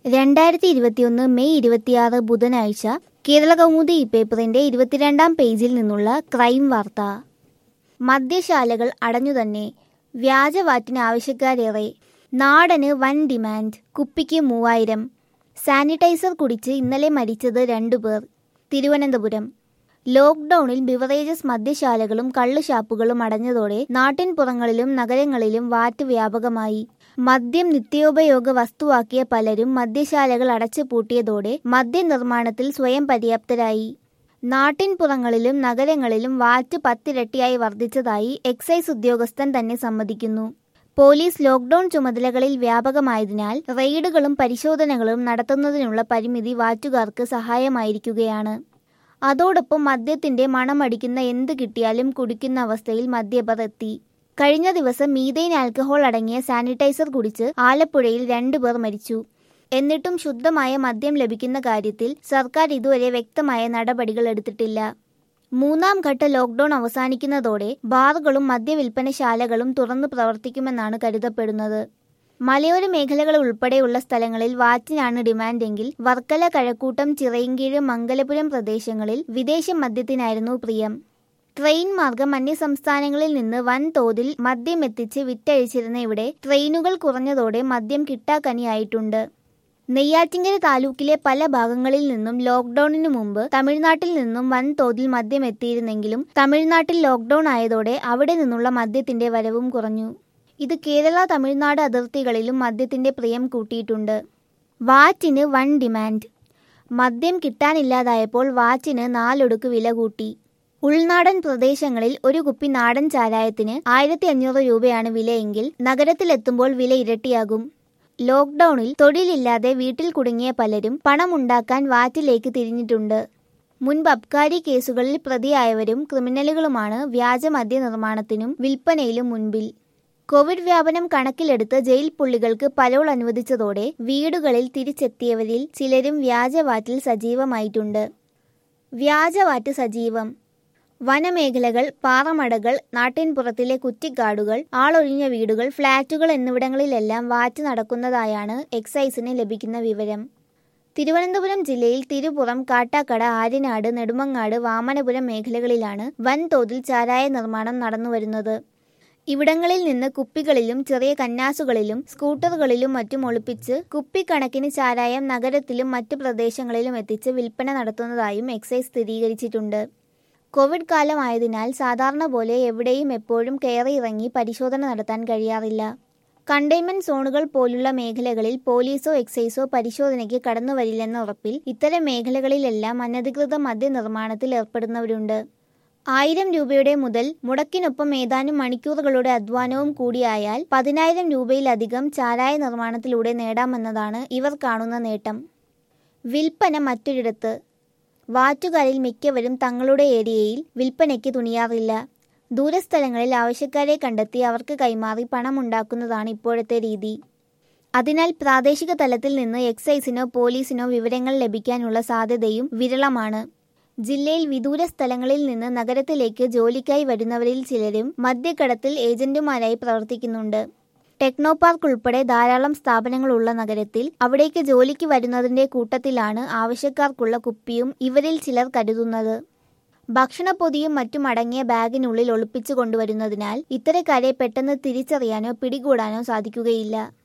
രണ്ടായിരത്തി ഇരുപത്തിയൊന്ന് മെയ് ഇരുപത്തിയാറ് ബുധനാഴ്ച കേരള കൗമുദി ഈ പേപ്പറിന്റെ ഇരുപത്തിരണ്ടാം പേജിൽ നിന്നുള്ള ക്രൈം വാർത്ത മദ്യശാലകൾ അടഞ്ഞുതന്നെ വ്യാജവാറ്റിന് ആവശ്യക്കാരേറെ നാടന് വൻ ഡിമാൻഡ് കുപ്പിക്ക് മൂവായിരം സാനിറ്റൈസർ കുടിച്ച് ഇന്നലെ മരിച്ചത് രണ്ടുപേർ തിരുവനന്തപുരം ലോക്ക്ഡൌണിൽ ബിവറേജസ് മദ്യശാലകളും കള്ളുഷാപ്പുകളും അടഞ്ഞതോടെ നാട്ടിൻപുറങ്ങളിലും നഗരങ്ങളിലും വാറ്റ് വ്യാപകമായി മദ്യം നിത്യോപയോഗ വസ്തുവാക്കിയ പലരും മദ്യശാലകൾ അടച്ചു പൂട്ടിയതോടെ മദ്യനിർമ്മാണത്തിൽ സ്വയം പര്യാപ്തരായി നാട്ടിൻപുറങ്ങളിലും നഗരങ്ങളിലും വാറ്റ് പത്തിരട്ടിയായി വർദ്ധിച്ചതായി എക്സൈസ് ഉദ്യോഗസ്ഥൻ തന്നെ സമ്മതിക്കുന്നു പോലീസ് ലോക്ക്ഡൌൺ ചുമതലകളിൽ വ്യാപകമായതിനാൽ റെയ്ഡുകളും പരിശോധനകളും നടത്തുന്നതിനുള്ള പരിമിതി വാറ്റുകാർക്ക് സഹായമായിരിക്കുകയാണ് അതോടൊപ്പം മദ്യത്തിന്റെ മണമടിക്കുന്ന എന്ത് കിട്ടിയാലും കുടിക്കുന്ന അവസ്ഥയിൽ മദ്യപർ എത്തി കഴിഞ്ഞ ദിവസം മീതെയിൻ ആൽക്കഹോൾ അടങ്ങിയ സാനിറ്റൈസർ കുടിച്ച് ആലപ്പുഴയിൽ രണ്ടുപേർ മരിച്ചു എന്നിട്ടും ശുദ്ധമായ മദ്യം ലഭിക്കുന്ന കാര്യത്തിൽ സർക്കാർ ഇതുവരെ വ്യക്തമായ നടപടികൾ എടുത്തിട്ടില്ല മൂന്നാം ഘട്ട ലോക്ക്ഡൌൺ അവസാനിക്കുന്നതോടെ ബാറുകളും മദ്യവിൽപ്പനശാലകളും തുറന്നു പ്രവർത്തിക്കുമെന്നാണ് കരുതപ്പെടുന്നത് മലയോര മേഖലകൾ ഉൾപ്പെടെയുള്ള സ്ഥലങ്ങളിൽ വാറ്റിനാണ് ഡിമാൻഡെങ്കിൽ വർക്കല കഴക്കൂട്ടം ചിറയിൻകീഴ് മംഗലപുരം പ്രദേശങ്ങളിൽ വിദേശ മദ്യത്തിനായിരുന്നു പ്രിയം ട്രെയിൻ മാർഗം അന്യസംസ്ഥാനങ്ങളിൽ നിന്ന് വൻതോതിൽ മദ്യം എത്തിച്ച് വിറ്റഴിച്ചിരുന്ന ഇവിടെ ട്രെയിനുകൾ കുറഞ്ഞതോടെ മദ്യം കിട്ടാക്കനിയായിട്ടുണ്ട് നെയ്യാറ്റിങ്കര താലൂക്കിലെ പല ഭാഗങ്ങളിൽ നിന്നും ലോക്ക്ഡൌണിനു മുമ്പ് തമിഴ്നാട്ടിൽ നിന്നും വൻതോതിൽ മദ്യം എത്തിയിരുന്നെങ്കിലും തമിഴ്നാട്ടിൽ ലോക്ക്ഡൌൺ ആയതോടെ അവിടെ നിന്നുള്ള മദ്യത്തിന്റെ വരവും കുറഞ്ഞു ഇത് കേരള തമിഴ്നാട് അതിർത്തികളിലും മദ്യത്തിന്റെ പ്രിയം കൂട്ടിയിട്ടുണ്ട് വാറ്റിന് വൻ ഡിമാൻഡ് മദ്യം കിട്ടാനില്ലാതായപ്പോൾ വാറ്റിന് നാലൊടുക്ക് വില കൂട്ടി ഉൾനാടൻ പ്രദേശങ്ങളിൽ ഒരു കുപ്പി നാടൻ ചാരായത്തിന് ആയിരത്തി അഞ്ഞൂറ് രൂപയാണ് വിലയെങ്കിൽ നഗരത്തിലെത്തുമ്പോൾ വില ഇരട്ടിയാകും ലോക്ക്ഡൌണിൽ തൊഴിലില്ലാതെ വീട്ടിൽ കുടുങ്ങിയ പലരും പണമുണ്ടാക്കാൻ വാറ്റിലേക്ക് തിരിഞ്ഞിട്ടുണ്ട് മുൻപ് അബ്കാരി കേസുകളിൽ പ്രതിയായവരും ക്രിമിനലുകളുമാണ് വ്യാജ മദ്യ നിർമ്മാണത്തിനും വിൽപ്പനയിലും മുൻപിൽ കോവിഡ് വ്യാപനം കണക്കിലെടുത്ത് ജയിൽ പുള്ളികൾക്ക് പരോൾ അനുവദിച്ചതോടെ വീടുകളിൽ തിരിച്ചെത്തിയവരിൽ ചിലരും വ്യാജവാറ്റിൽ സജീവമായിട്ടുണ്ട് വ്യാജവാറ്റ് സജീവം വനമേഖലകൾ പാറമടകൾ നാട്ടിൻപുറത്തിലെ കുറ്റിക്കാടുകൾ ആളൊഴിഞ്ഞ വീടുകൾ ഫ്ളാറ്റുകൾ എന്നിവിടങ്ങളിലെല്ലാം വാറ്റ് നടക്കുന്നതായാണ് എക്സൈസിന് ലഭിക്കുന്ന വിവരം തിരുവനന്തപുരം ജില്ലയിൽ തിരുപുറം കാട്ടാക്കട ആര്യനാട് നെടുമങ്ങാട് വാമനപുരം മേഖലകളിലാണ് വൻതോതിൽ ചാരായ നിർമ്മാണം നടന്നുവരുന്നത് ഇവിടങ്ങളിൽ നിന്ന് കുപ്പികളിലും ചെറിയ കന്നാസുകളിലും സ്കൂട്ടറുകളിലും മറ്റും ഒളിപ്പിച്ച് കുപ്പിക്കണക്കിന് ചാരായം നഗരത്തിലും മറ്റു പ്രദേശങ്ങളിലും എത്തിച്ച് വിൽപ്പന നടത്തുന്നതായും എക്സൈസ് സ്ഥിരീകരിച്ചിട്ടുണ്ട് കോവിഡ് കാലമായതിനാൽ സാധാരണ പോലെ എവിടെയും എപ്പോഴും കയറിയിറങ്ങി പരിശോധന നടത്താൻ കഴിയാറില്ല കണ്ടെയ്ൻമെന്റ് സോണുകൾ പോലുള്ള മേഖലകളിൽ പോലീസോ എക്സൈസോ പരിശോധനയ്ക്ക് കടന്നുവരില്ലെന്ന ഉറപ്പിൽ ഇത്തരം മേഖലകളിലെല്ലാം അനധികൃത മദ്യനിർമ്മാണത്തിൽ ഏർപ്പെടുന്നവരുണ്ട് ആയിരം രൂപയുടെ മുതൽ മുടക്കിനൊപ്പം ഏതാനും മണിക്കൂറുകളുടെ അധ്വാനവും കൂടിയായാൽ പതിനായിരം രൂപയിലധികം ചാരായ നിർമ്മാണത്തിലൂടെ നേടാമെന്നതാണ് ഇവർ കാണുന്ന നേട്ടം വിൽപ്പന മറ്റൊരിടത്ത് വാറ്റുകാരിൽ മിക്കവരും തങ്ങളുടെ ഏരിയയിൽ വിൽപ്പനയ്ക്ക് തുണിയാറില്ല ദൂരസ്ഥലങ്ങളിൽ ആവശ്യക്കാരെ കണ്ടെത്തി അവർക്ക് കൈമാറി പണമുണ്ടാക്കുന്നതാണ് ഇപ്പോഴത്തെ രീതി അതിനാൽ പ്രാദേശിക തലത്തിൽ നിന്ന് എക്സൈസിനോ പോലീസിനോ വിവരങ്ങൾ ലഭിക്കാനുള്ള സാധ്യതയും വിരളമാണ് ജില്ലയിൽ വിദൂര സ്ഥലങ്ങളിൽ നിന്ന് നഗരത്തിലേക്ക് ജോലിക്കായി വരുന്നവരിൽ ചിലരും മദ്യക്കടത്തിൽ ഏജന്റുമാരായി പ്രവർത്തിക്കുന്നുണ്ട് ടെക്നോ പാർക്ക് ഉൾപ്പെടെ ധാരാളം സ്ഥാപനങ്ങളുള്ള നഗരത്തിൽ അവിടേക്ക് ജോലിക്ക് വരുന്നതിന്റെ കൂട്ടത്തിലാണ് ആവശ്യക്കാർക്കുള്ള കുപ്പിയും ഇവരിൽ ചിലർ കരുതുന്നത് ഭക്ഷണപ്പൊതിയും മറ്റും അടങ്ങിയ ബാഗിനുള്ളിൽ ഒളിപ്പിച്ചു കൊണ്ടുവരുന്നതിനാൽ ഇത്തരക്കാരെ പെട്ടെന്ന് തിരിച്ചറിയാനോ പിടികൂടാനോ സാധിക്കുകയില്ല